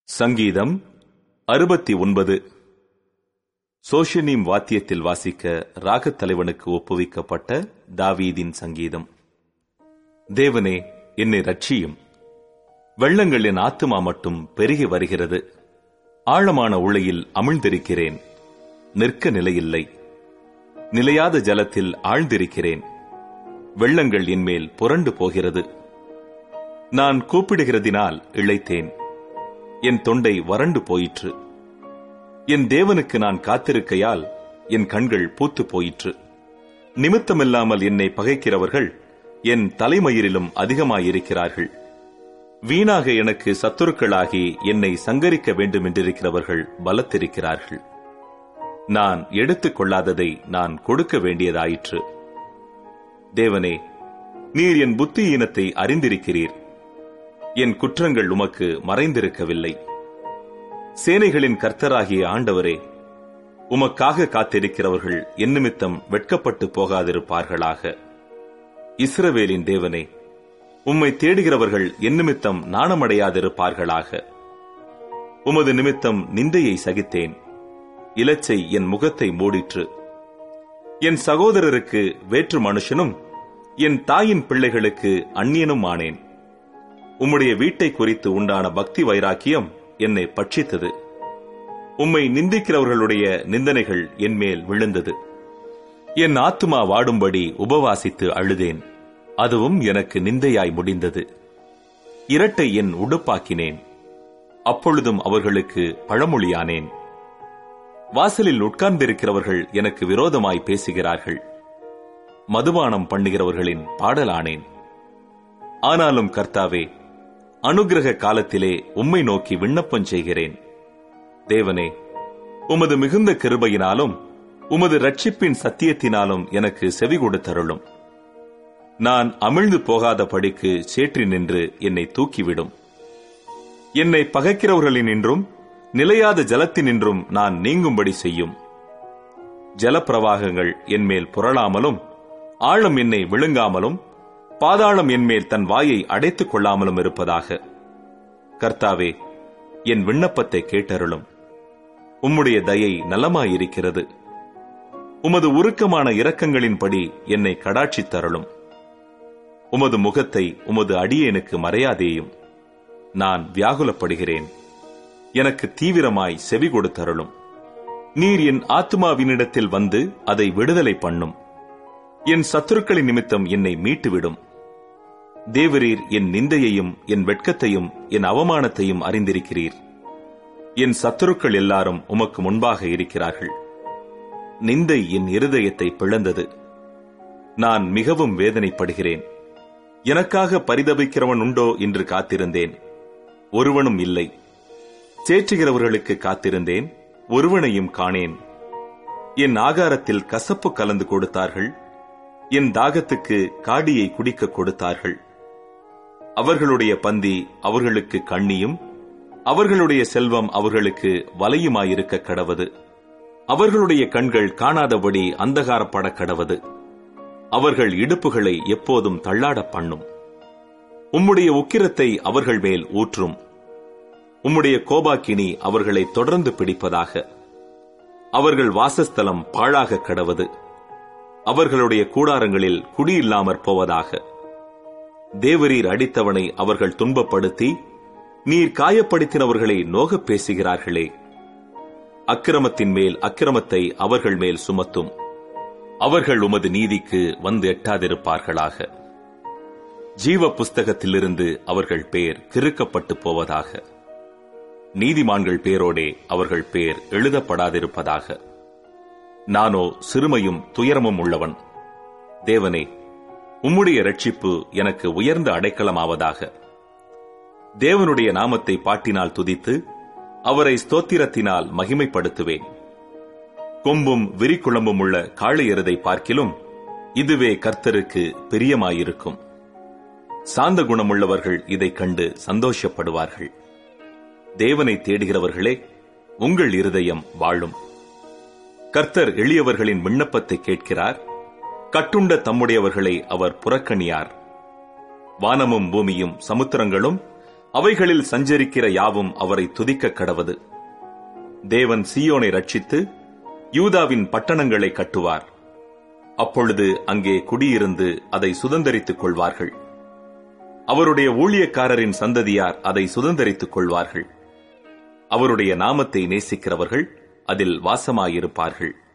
சங்கீதம் அறுபத்தி ஒன்பது சோஷனீம் வாத்தியத்தில் வாசிக்க ராகத் தலைவனுக்கு ஒப்புவிக்கப்பட்ட தாவீதின் சங்கீதம் தேவனே என்னை ரட்சியும் வெள்ளங்கள் என் ஆத்துமா மட்டும் பெருகி வருகிறது ஆழமான உளையில் அமிழ்ந்திருக்கிறேன் நிற்க நிலையில்லை நிலையாத ஜலத்தில் ஆழ்ந்திருக்கிறேன் வெள்ளங்கள் என்மேல் புரண்டு போகிறது நான் கூப்பிடுகிறதினால் இழைத்தேன் என் தொண்டை வறண்டு போயிற்று என் தேவனுக்கு நான் காத்திருக்கையால் என் கண்கள் பூத்து போயிற்று நிமித்தமில்லாமல் என்னை பகைக்கிறவர்கள் என் தலைமயிரிலும் அதிகமாயிருக்கிறார்கள் வீணாக எனக்கு சத்துருக்களாகி என்னை சங்கரிக்க வேண்டும் என்றிருக்கிறவர்கள் பலத்திருக்கிறார்கள் நான் எடுத்துக் கொள்ளாததை நான் கொடுக்க வேண்டியதாயிற்று தேவனே நீர் என் புத்தியீனத்தை அறிந்திருக்கிறீர் என் குற்றங்கள் உமக்கு மறைந்திருக்கவில்லை சேனைகளின் கர்த்தராகிய ஆண்டவரே உமக்காக காத்திருக்கிறவர்கள் என் நிமித்தம் வெட்கப்பட்டு போகாதிருப்பார்களாக இஸ்ரவேலின் தேவனே உம்மை தேடுகிறவர்கள் என் நிமித்தம் நாணமடையாதிருப்பார்களாக உமது நிமித்தம் நிந்தையை சகித்தேன் இலச்சை என் முகத்தை மூடிற்று என் சகோதரருக்கு வேற்று மனுஷனும் என் தாயின் பிள்ளைகளுக்கு அந்நியனும் ஆனேன் உம்முடைய வீட்டை குறித்து உண்டான பக்தி வைராக்கியம் என்னை பட்சித்தது உம்மை நிந்திக்கிறவர்களுடைய நிந்தனைகள் என் மேல் விழுந்தது என் ஆத்துமா வாடும்படி உபவாசித்து அழுதேன் அதுவும் எனக்கு நிந்தையாய் முடிந்தது இரட்டை என் உடுப்பாக்கினேன் அப்பொழுதும் அவர்களுக்கு பழமொழியானேன் வாசலில் உட்கார்ந்திருக்கிறவர்கள் எனக்கு விரோதமாய் பேசுகிறார்கள் மதுபானம் பண்ணுகிறவர்களின் பாடலானேன் ஆனாலும் கர்த்தாவே அனுகிரக காலத்திலே உம்மை நோக்கி விண்ணப்பம் செய்கிறேன் தேவனே உமது மிகுந்த கிருபையினாலும் உமது ரட்சிப்பின் சத்தியத்தினாலும் எனக்கு செவி கொடுத்தருளும் நான் அமிழ்ந்து போகாத படிக்கு சேற்றி நின்று என்னை தூக்கிவிடும் என்னை பகைக்கிறவர்களினின்றும் நிலையாத ஜலத்தினின்றும் நான் நீங்கும்படி செய்யும் ஜலப்பிரவாகங்கள் என்மேல் புரளாமலும் ஆழம் என்னை விழுங்காமலும் பாதாளம் என்மேல் தன் வாயை அடைத்துக் கொள்ளாமலும் இருப்பதாக கர்த்தாவே என் விண்ணப்பத்தை கேட்டருளும் உம்முடைய தயை நலமாயிருக்கிறது உமது உருக்கமான இரக்கங்களின்படி என்னை கடாட்சித் தருளும் உமது முகத்தை உமது அடியேனுக்கு மறையாதேயும் நான் வியாகுலப்படுகிறேன் எனக்கு தீவிரமாய் செவி கொடுத்தருளும் நீர் என் ஆத்மாவினிடத்தில் வந்து அதை விடுதலை பண்ணும் என் சத்துருக்களின் நிமித்தம் என்னை மீட்டுவிடும் தேவரீர் என் நிந்தையையும் என் வெட்கத்தையும் என் அவமானத்தையும் அறிந்திருக்கிறீர் என் சத்துருக்கள் எல்லாரும் உமக்கு முன்பாக இருக்கிறார்கள் நிந்தை என் இருதயத்தை பிளந்தது நான் மிகவும் வேதனைப்படுகிறேன் எனக்காக பரிதபிக்கிறவன் உண்டோ என்று காத்திருந்தேன் ஒருவனும் இல்லை சேற்றுகிறவர்களுக்கு காத்திருந்தேன் ஒருவனையும் காணேன் என் ஆகாரத்தில் கசப்பு கலந்து கொடுத்தார்கள் என் தாகத்துக்கு காடியை குடிக்க கொடுத்தார்கள் அவர்களுடைய பந்தி அவர்களுக்கு கண்ணியும் அவர்களுடைய செல்வம் அவர்களுக்கு வலையுமாயிருக்க கடவது அவர்களுடைய கண்கள் காணாதபடி அந்தகாரப்பட கடவது அவர்கள் இடுப்புகளை எப்போதும் தள்ளாட பண்ணும் உம்முடைய உக்கிரத்தை அவர்கள் மேல் ஊற்றும் உம்முடைய கோபாக்கினி அவர்களை தொடர்ந்து பிடிப்பதாக அவர்கள் வாசஸ்தலம் பாழாக கடவது அவர்களுடைய கூடாரங்களில் குடியில்லாமற் போவதாக தேவரீர் அடித்தவனை அவர்கள் துன்பப்படுத்தி நீர் காயப்படுத்தினவர்களை நோகப் பேசுகிறார்களே அக்கிரமத்தின் மேல் அக்கிரமத்தை அவர்கள் மேல் சுமத்தும் அவர்கள் உமது நீதிக்கு வந்து எட்டாதிருப்பார்களாக ஜீவ புஸ்தகத்திலிருந்து அவர்கள் பேர் கிறுக்கப்பட்டு போவதாக நீதிமான்கள் பேரோடே அவர்கள் பேர் எழுதப்படாதிருப்பதாக நானோ சிறுமையும் துயரமும் உள்ளவன் தேவனே உம்முடைய ரட்சிப்பு எனக்கு உயர்ந்த அடைக்கலமாவதாக தேவனுடைய நாமத்தை பாட்டினால் துதித்து அவரை ஸ்தோத்திரத்தினால் மகிமைப்படுத்துவேன் கொம்பும் விரிக்குழம்பும் உள்ள காளையரதை பார்க்கிலும் இதுவே கர்த்தருக்கு பிரியமாயிருக்கும் சாந்த குணமுள்ளவர்கள் இதைக் கண்டு சந்தோஷப்படுவார்கள் தேவனை தேடுகிறவர்களே உங்கள் இருதயம் வாழும் கர்த்தர் எளியவர்களின் விண்ணப்பத்தை கேட்கிறார் கட்டுண்ட தம்முடையவர்களை அவர் புறக்கணியார் வானமும் பூமியும் சமுத்திரங்களும் அவைகளில் சஞ்சரிக்கிற யாவும் அவரை துதிக்க கடவது தேவன் சீயோனை ரட்சித்து யூதாவின் பட்டணங்களை கட்டுவார் அப்பொழுது அங்கே குடியிருந்து அதை சுதந்தரித்துக் கொள்வார்கள் அவருடைய ஊழியக்காரரின் சந்ததியார் அதை சுதந்தரித்துக் கொள்வார்கள் அவருடைய நாமத்தை நேசிக்கிறவர்கள் அதில் வாசமாயிருப்பார்கள்